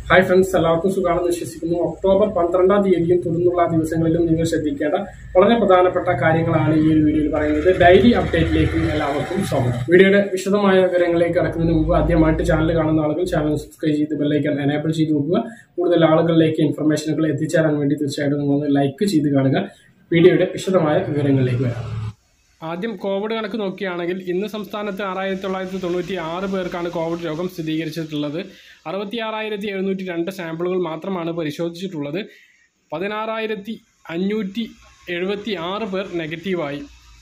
hi friends എല്ലാവർക്കും സുഖമാണെന്ന് വിശ്വസിക്കുന്നു ഒക്ടോബർ പന്ത്രണ്ടാം തീയതിയും തുടർന്നുള്ള ദിവസങ്ങളിലും നിങ്ങൾ ശ്രദ്ധിക്കേണ്ട വളരെ പ്രധാനപ്പെട്ട കാര്യങ്ങളാണ് ഈ ഒരു വീഡിയോയിൽ പറയുന്നത് ഡെയിലി അപ്ഡേറ്റിലേക്ക് എല്ലാവർക്കും സ്വാഗതം വീഡിയോയുടെ വിശദമായ വിവരങ്ങളിലേക്ക് കടക്കുന്നതിന് മുമ്പ് ആദ്യമായിട്ട് ചാനൽ കാണുന്ന ആളുകൾ ചാനൽ സബ്സ്ക്രൈബ് ചെയ്ത് ബെല്ലൈക്കൻ എനേബിൾ ചെയ്ത് നോക്കുക കൂടുതൽ ആളുകളിലേക്ക് ഇൻഫർമേഷനുകൾ എത്തിച്ചേരാൻ വേണ്ടി തീർച്ചയായിട്ടും നിങ്ങൾ ലൈക്ക് ചെയ്ത് കാണുക വീഡിയോയുടെ വിശദമായ വിവരങ്ങളിലേക്ക് വരാം ആദ്യം കോവിഡ് കണക്ക് നോക്കുകയാണെങ്കിൽ ഇന്ന് സംസ്ഥാനത്ത് ആറായിരത്തി തൊള്ളായിരത്തി തൊണ്ണൂറ്റി ആറ് പേർക്കാണ് കോവിഡ് രോഗം സ്ഥിരീകരിച്ചിട്ടുള്ളത് അറുപത്തി ആറായിരത്തി എഴുന്നൂറ്റി രണ്ട് സാമ്പിളുകൾ മാത്രമാണ് പരിശോധിച്ചിട്ടുള്ളത് പതിനാറായിരത്തി അഞ്ഞൂറ്റി എഴുപത്തി ആറ് പേർ നെഗറ്റീവായി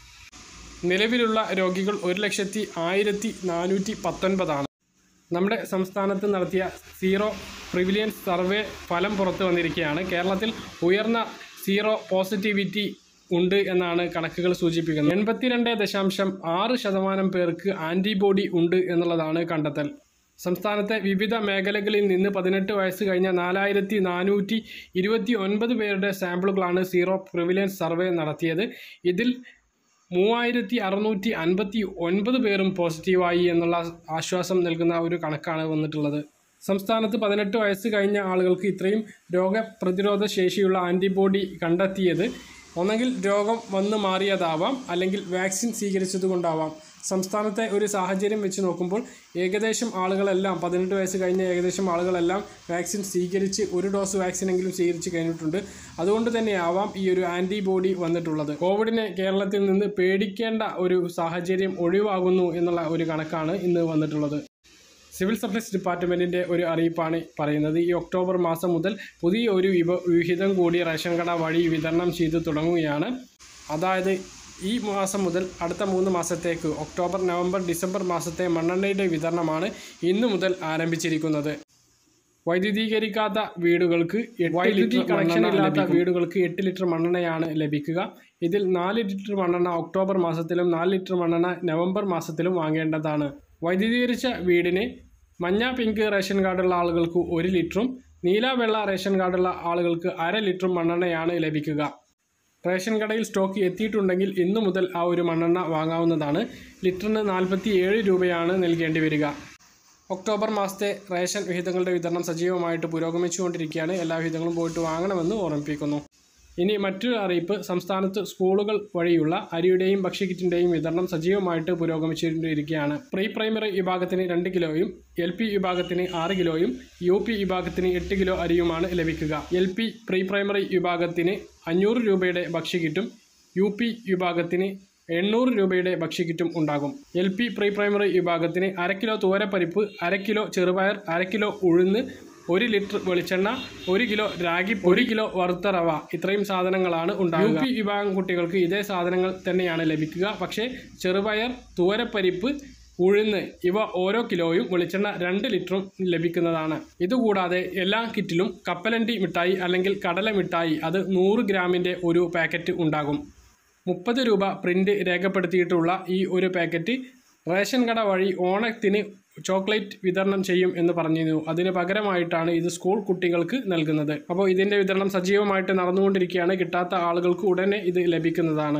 നിലവിലുള്ള രോഗികൾ ഒരു ലക്ഷത്തി ആയിരത്തി നാനൂറ്റി പത്തൊൻപതാണ് നമ്മുടെ സംസ്ഥാനത്ത് നടത്തിയ സീറോ പ്രിവിലിയൻസ് സർവേ ഫലം പുറത്തു വന്നിരിക്കുകയാണ് കേരളത്തിൽ ഉയർന്ന സീറോ പോസിറ്റിവിറ്റി ഉണ്ട് എന്നാണ് കണക്കുകൾ സൂചിപ്പിക്കുന്നത് എൺപത്തിരണ്ട് ദശാംശം ആറ് ശതമാനം പേർക്ക് ആൻറ്റിബോഡി ഉണ്ട് എന്നുള്ളതാണ് കണ്ടെത്തൽ സംസ്ഥാനത്തെ വിവിധ മേഖലകളിൽ നിന്ന് പതിനെട്ട് വയസ്സ് കഴിഞ്ഞ നാലായിരത്തി നാനൂറ്റി ഇരുപത്തി ഒൻപത് പേരുടെ സാമ്പിളുകളാണ് സീറോ പ്രിവിലൻസ് സർവേ നടത്തിയത് ഇതിൽ മൂവായിരത്തി അറുന്നൂറ്റി അൻപത്തി ഒൻപത് പേരും പോസിറ്റീവായി എന്നുള്ള ആശ്വാസം നൽകുന്ന ഒരു കണക്കാണ് വന്നിട്ടുള്ളത് സംസ്ഥാനത്ത് പതിനെട്ട് വയസ്സ് കഴിഞ്ഞ ആളുകൾക്ക് ഇത്രയും രോഗപ്രതിരോധ ശേഷിയുള്ള ആൻറ്റിബോഡി കണ്ടെത്തിയത് ഒന്നെങ്കിൽ രോഗം വന്നു മാറിയതാവാം അല്ലെങ്കിൽ വാക്സിൻ സ്വീകരിച്ചതുകൊണ്ടാവാം സംസ്ഥാനത്തെ ഒരു സാഹചര്യം വെച്ച് നോക്കുമ്പോൾ ഏകദേശം ആളുകളെല്ലാം പതിനെട്ട് വയസ്സ് കഴിഞ്ഞ ഏകദേശം ആളുകളെല്ലാം വാക്സിൻ സ്വീകരിച്ച് ഒരു ഡോസ് വാക്സിനെങ്കിലും സ്വീകരിച്ച് കഴിഞ്ഞിട്ടുണ്ട് അതുകൊണ്ട് തന്നെയാവാം ഈ ഒരു ആൻറ്റിബോഡി വന്നിട്ടുള്ളത് കോവിഡിനെ കേരളത്തിൽ നിന്ന് പേടിക്കേണ്ട ഒരു സാഹചര്യം ഒഴിവാകുന്നു എന്നുള്ള ഒരു കണക്കാണ് ഇന്ന് വന്നിട്ടുള്ളത് സിവിൽ സപ്ലൈസ് ഡിപ്പാർട്ട്മെൻറ്റിൻ്റെ ഒരു അറിയിപ്പാണ് പറയുന്നത് ഈ ഒക്ടോബർ മാസം മുതൽ പുതിയ ഒരു വിഭ വിഹിതം കൂടി റേഷൻ കട വഴി വിതരണം ചെയ്തു തുടങ്ങുകയാണ് അതായത് ഈ മാസം മുതൽ അടുത്ത മൂന്ന് മാസത്തേക്ക് ഒക്ടോബർ നവംബർ ഡിസംബർ മാസത്തെ മണ്ണെണ്ണയുടെ വിതരണമാണ് ഇന്നു മുതൽ ആരംഭിച്ചിരിക്കുന്നത് വൈദ്യുതീകരിക്കാത്ത വീടുകൾക്ക് വൈദ്യുതി കണക്ഷൻ ഇല്ലാത്ത വീടുകൾക്ക് എട്ട് ലിറ്റർ മണ്ണെണ്ണയാണ് ലഭിക്കുക ഇതിൽ നാല് ലിറ്റർ മണ്ണെണ്ണ ഒക്ടോബർ മാസത്തിലും നാല് ലിറ്റർ മണ്ണെണ്ണ നവംബർ മാസത്തിലും വാങ്ങേണ്ടതാണ് വൈദ്യുതീകരിച്ച വീടിന് മഞ്ഞ പിങ്ക് റേഷൻ കാർഡുള്ള ആളുകൾക്ക് ഒരു ലിറ്ററും നീല വെള്ള റേഷൻ കാർഡുള്ള ആളുകൾക്ക് അര ലിറ്ററും മണ്ണെണ്ണയാണ് ലഭിക്കുക റേഷൻ കടയിൽ സ്റ്റോക്ക് എത്തിയിട്ടുണ്ടെങ്കിൽ ഇന്നു മുതൽ ആ ഒരു മണ്ണെണ്ണ വാങ്ങാവുന്നതാണ് ലിറ്ററിന് നാൽപ്പത്തി ഏഴ് രൂപയാണ് നൽകേണ്ടി വരിക ഒക്ടോബർ മാസത്തെ റേഷൻ വിഹിതങ്ങളുടെ വിതരണം സജീവമായിട്ട് പുരോഗമിച്ചുകൊണ്ടിരിക്കുകയാണ് എല്ലാ വിഹിതങ്ങളും പോയിട്ട് വാങ്ങണമെന്ന് ഓർമ്മിപ്പിക്കുന്നു ഇനി മറ്റൊരു അറിയിപ്പ് സംസ്ഥാനത്ത് സ്കൂളുകൾ വഴിയുള്ള അരിയുടെയും ഭക്ഷ്യക്കിറ്റിൻ്റെയും വിതരണം സജീവമായിട്ട് പുരോഗമിച്ചുകൊണ്ടിരിക്കുകയാണ് പ്രീ പ്രൈമറി വിഭാഗത്തിന് രണ്ട് കിലോയും എൽ പി വിഭാഗത്തിന് ആറ് കിലോയും യു പി വിഭാഗത്തിന് എട്ട് കിലോ അരിയുമാണ് ലഭിക്കുക എൽ പി പ്രീ പ്രൈമറി വിഭാഗത്തിന് അഞ്ഞൂറ് രൂപയുടെ ഭക്ഷ്യക്കിറ്റും യു പി വിഭാഗത്തിന് എണ്ണൂറ് രൂപയുടെ ഭക്ഷ്യക്കിറ്റും ഉണ്ടാകും എൽ പി പ്രീ പ്രൈമറി വിഭാഗത്തിന് അര കിലോ തോരപ്പരിപ്പ് അര കിലോ ചെറുപയർ അര കിലോ ഉഴുന്ന് ഒരു ലിറ്റർ വെളിച്ചെണ്ണ ഒരു കിലോ രാഗി ഒരു കിലോ വറുത്ത റവ ഇത്രയും സാധനങ്ങളാണ് ഉണ്ടാകുക യു പി വിഭാഗം കുട്ടികൾക്ക് ഇതേ സാധനങ്ങൾ തന്നെയാണ് ലഭിക്കുക പക്ഷേ ചെറുപയർ തൂരപ്പരിപ്പ് ഉഴുന്ന് ഇവ ഓരോ കിലോയും വെളിച്ചെണ്ണ രണ്ട് ലിറ്ററും ലഭിക്കുന്നതാണ് ഇതുകൂടാതെ എല്ലാ കിറ്റിലും കപ്പലണ്ടി മിഠായി അല്ലെങ്കിൽ കടല മിഠായി അത് നൂറ് ഗ്രാമിൻ്റെ ഒരു പാക്കറ്റ് ഉണ്ടാകും മുപ്പത് രൂപ പ്രിൻ്റ് രേഖപ്പെടുത്തിയിട്ടുള്ള ഈ ഒരു പാക്കറ്റ് റേഷൻ കട വഴി ഓണത്തിന് ചോക്ലേറ്റ് വിതരണം ചെയ്യും എന്ന് പറഞ്ഞിരുന്നു അതിന് പകരമായിട്ടാണ് ഇത് സ്കൂൾ കുട്ടികൾക്ക് നൽകുന്നത് അപ്പോൾ ഇതിൻ്റെ വിതരണം സജീവമായിട്ട് നടന്നുകൊണ്ടിരിക്കുകയാണ് കിട്ടാത്ത ആളുകൾക്ക് ഉടനെ ഇത് ലഭിക്കുന്നതാണ്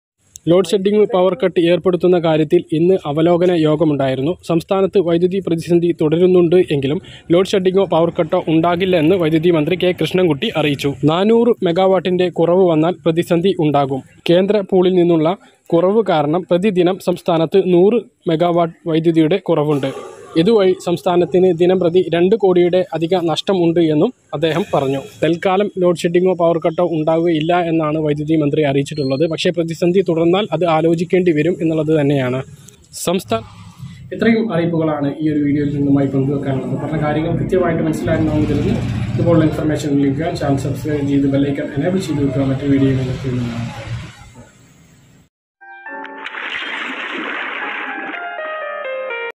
ലോഡ് ഷെഡിംഗ് പവർ കട്ട് ഏർപ്പെടുത്തുന്ന കാര്യത്തിൽ ഇന്ന് അവലോകന യോഗമുണ്ടായിരുന്നു സംസ്ഥാനത്ത് വൈദ്യുതി പ്രതിസന്ധി തുടരുന്നുണ്ട് എങ്കിലും ലോഡ് ഷെഡിങ്ങോ പവർ കട്ടോ ഉണ്ടാകില്ല എന്ന് വൈദ്യുതി മന്ത്രി കെ കൃഷ്ണൻകുട്ടി അറിയിച്ചു നാനൂറ് മെഗാവാട്ടിന്റെ കുറവ് വന്നാൽ പ്രതിസന്ധി ഉണ്ടാകും കേന്ദ്ര പൂളിൽ നിന്നുള്ള കുറവ് കാരണം പ്രതിദിനം സംസ്ഥാനത്ത് നൂറ് മെഗാവാട്ട് വൈദ്യുതിയുടെ കുറവുണ്ട് ഇതുവഴി സംസ്ഥാനത്തിന് ദിനം പ്രതി രണ്ട് കോടിയുടെ അധിക നഷ്ടമുണ്ട് എന്നും അദ്ദേഹം പറഞ്ഞു തൽക്കാലം ലോഡ് ഷെഡിങ്ങോ പവർ കട്ടോ ഉണ്ടാവുകയില്ല എന്നാണ് വൈദ്യുതി മന്ത്രി അറിയിച്ചിട്ടുള്ളത് പക്ഷേ പ്രതിസന്ധി തുടർന്നാൽ അത് ആലോചിക്കേണ്ടി വരും എന്നുള്ളത് തന്നെയാണ് സംസ്ഥാന ഇത്രയും അറിയിപ്പുകളാണ് ഈ ഒരു വീഡിയോയിൽ നിന്നുമായി പങ്കുവെക്കാനുള്ളത് പറഞ്ഞ കാര്യങ്ങൾ കൃത്യമായിട്ട് മനസ്സിലായിരുന്നു കരുതുന്നു ഇതുപോലുള്ള ഇൻഫർമേഷൻ ലഭിക്കുക ചാനൽ സബ്സ്ക്രൈബ് ചെയ്ത് ബെല്ലൈക്കൻ എനേബിൾ ചെയ്ത് വെക്കുക മറ്റു വീഡിയോയിൽ നിങ്ങൾക്ക്